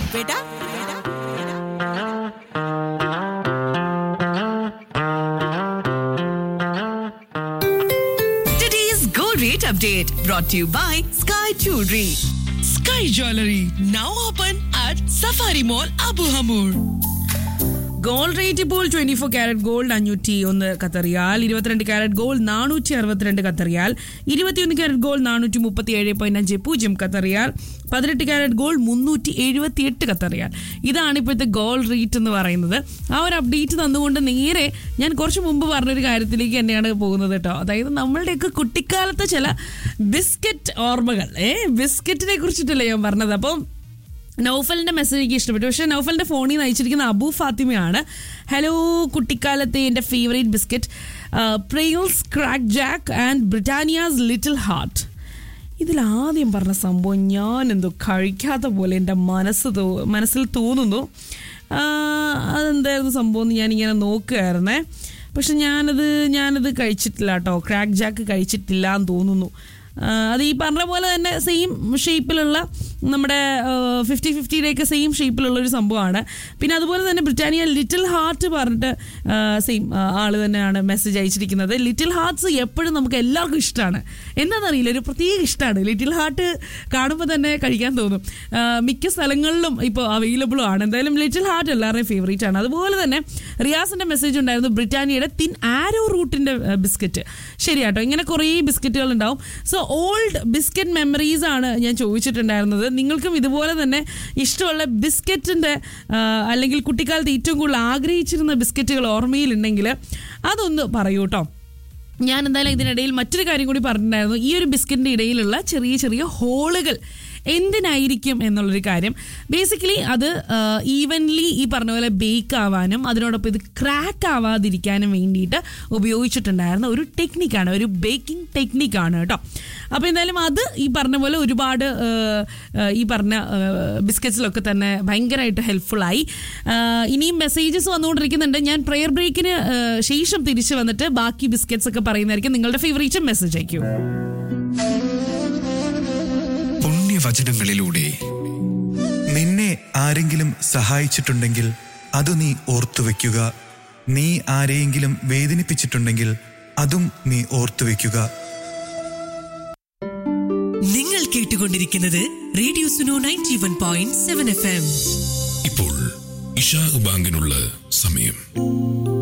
ബേട്ടാ Today's gold rate update brought to you by Sky Jewelry. Sky Jewelry now open at Safari Mall Abu Hamur. Gold rate ഇപ്പോൾ twenty four carat gold അഞ്ഞൂറ്റി ഒന്ന് കത്തറിയാൽ ഇരുപത്തിരണ്ട് carrot gold നാനൂറ്റി അറുപത്തിരണ്ട് കത്തറിയാൽ ഇരുപത്തിയൊന്ന് carrot gold നാനൂറ്റി മുപ്പത്തി ഏഴ് പോയിന്റ് അഞ്ച് പൂജ്യം കത്തറിയാൽ പതിനെട്ട് ക്യാരറ്റ് ഗോൾഡ് മുന്നൂറ്റി എഴുപത്തി എട്ട് കത്തറിയാൽ ഇതാണ് ഇപ്പോഴത്തെ ഗോൾഡ് റേറ്റ് എന്ന് പറയുന്നത് ആ ഒരു അപ്ഡേറ്റ് തന്നുകൊണ്ട് നേരെ ഞാൻ കുറച്ച് മുമ്പ് പറഞ്ഞൊരു കാര്യത്തിലേക്ക് തന്നെയാണ് പോകുന്നത് കേട്ടോ അതായത് നമ്മളുടെയൊക്കെ കുട്ടിക്കാലത്തെ ചില ബിസ്ക്കറ്റ് ഓർമ്മകൾ ഏ ബിസ്ക്കറ്റിനെ കുറിച്ചിട്ടല്ലേ ഞാൻ പറഞ്ഞത് അപ്പം നൗഫലിന്റെ മെസ്സേജ് എനിക്ക് ഇഷ്ടപ്പെട്ടു പക്ഷേ നൗഫലിന്റെ ഫോണിൽ നിന്ന് അയച്ചിരിക്കുന്ന അബു ഫാത്തിമയാണ് ഹലോ കുട്ടിക്കാലത്തെ എൻ്റെ favourite biscuit Parle's Krack Jack and Britannia's Little Heart ഇതിൽ ആദ്യം പറഞ്ഞ സംഭവം ഞാൻ എന്തോ കഴിക്കാത്ത പോലെ എൻ്റെ മനസ്സ് തോ മനസ്സിൽ തോന്നുന്നു ആ, അതെന്തായിരുന്നു സംഭവം എന്ന് ഞാനിങ്ങനെ നോക്കുകയായിരുന്നേ പക്ഷെ ഞാനത് ഞാനത് കഴിച്ചിട്ടില്ല കേട്ടോ ക്രാക്ക് ജാക്ക് കഴിച്ചിട്ടില്ല എന്ന് തോന്നുന്നു ആ, അത് ഈ പറഞ്ഞ പോലെ തന്നെ സെയിം ഷേപ്പിലുള്ള നമ്മുടെ ഫിഫ്റ്റി ഫിഫ്റ്റിയുടെയൊക്കെ സെയിം ഷേപ്പിലുള്ള ഒരു സംഭവമാണ് പിന്നെ അതുപോലെ തന്നെ ബ്രിട്ടാനിയ ലിറ്റിൽ ഹാർട്ട് പറഞ്ഞിട്ട് സെയിം ആള് തന്നെയാണ് മെസ്സേജ് അയച്ചിരിക്കുന്നത് ലിറ്റിൽ ഹാർട്ട്സ് എപ്പോഴും നമുക്ക് എല്ലാവർക്കും ഇഷ്ടമാണ് എന്താണെന്നറിയില്ല ഒരു പ്രത്യേക ഇഷ്ടമാണ് ലിറ്റിൽ ഹാർട്ട് കാണുമ്പോൾ തന്നെ കഴിക്കാൻ തോന്നും ആ, മിക്ക സ്ഥലങ്ങളിലും ഇപ്പോൾ അവൈലബിളും ആണ് എന്തായാലും ലിറ്റിൽ ഹാർട്ട് എല്ലാവരുടെയും ഫേവറേറ്റ് ആണ് അതുപോലെ തന്നെ റിയാസിന്റെ മെസ്സേജ് ഉണ്ടായിരുന്നു ബ്രിട്ടാനിയയുടെ തിൻ ആരോ റൂട്ടിന്റെ ബിസ്ക്കറ്റ് ശരിയാട്ടോ ഇങ്ങനെ കുറേ ബിസ്ക്കറ്റുകൾ ഉണ്ടാവും സോ ഓൾഡ് ബിസ്ക്കറ്റ് മെമ്മറീസ് ആണ് ഞാൻ ചോദിച്ചിട്ടുണ്ടായിരുന്നത് നിങ്ങൾക്കും ഇതുപോലെ തന്നെ ഇഷ്ടമുള്ള ബിസ്ക്കറ്റിന്റെ ആ, അല്ലെങ്കിൽ കുട്ടിക്കാലത്ത് ഏറ്റവും കൂടുതൽ ആഗ്രഹിച്ചിരുന്ന ബിസ്ക്കറ്റുകൾ ഓർമ്മയിലുണ്ടെങ്കിൽ അതൊന്ന് പറയൂ കേട്ടോ ഞാൻ എന്തായാലും ഇതിനിടയിൽ മറ്റൊരു കാര്യം കൂടി പറഞ്ഞിട്ടുണ്ടായിരുന്നു ഈ ഒരു ബിസ്ക്കറ്റിന്റെ ഇടയിലുള്ള ചെറിയ ചെറിയ ഹോളുകൾ എന്തിനായിരിക്കും എന്നുള്ളൊരു കാര്യം ബേസിക്കലി അത് ഈവൻലി ഈ പറഞ്ഞ പോലെ ബേക്ക് ആവാനും അതിനോടൊപ്പം ഇത് ക്രാക്ക് ആവാതിരിക്കാനും വേണ്ടിയിട്ട് ഉപയോഗിച്ചിട്ടുണ്ടായിരുന്ന ഒരു ടെക്നിക്കാണ് ഒരു ബേക്കിംഗ് ടെക്നിക്കാണ് കേട്ടോ അപ്പോൾ എന്തായാലും അത് ഈ പറഞ്ഞ പോലെ ഒരുപാട് ആ, ആ, ഈ പറഞ്ഞ ബിസ്ക്കറ്റ്സിലൊക്കെ തന്നെ ഭയങ്കരമായിട്ട് ഹെൽപ്ഫുള്ളായി ഇനിയും മെസ്സേജസ് വന്നുകൊണ്ടിരിക്കുന്നുണ്ട് ഞാൻ പ്രെയർ ബ്രേക്കിന് ശേഷം തിരിച്ചു വന്നിട്ട് ബാക്കി ബിസ്ക്കറ്റ്സ് ഒക്കെ പറയുന്നതായിരിക്കും നിങ്ങളുടെ ഫേവറേറ്റ് മെസ്സേജ് അയക്കൂ പുണ്യവചനങ്ങളിലൂടെ നിന്നെ ആരെങ്കിലും സഹായിച്ചിട്ടുണ്ടെങ്കിൽ അത് നീ ഓർത്തുവെക്കുക നീ ആരെയെങ്കിലും വേദനിപ്പിച്ചിട്ടുണ്ടെങ്കിൽ അതും നീ ഓർത്തുവെക്കുക നിങ്ങൾ കേട്ടുകൊണ്ടിരിക്കുന്നത് radio Suno ninety one point seven F M ഇപ്പോൾ ഇഷാ ബാങ്കിനുള്ള സമയം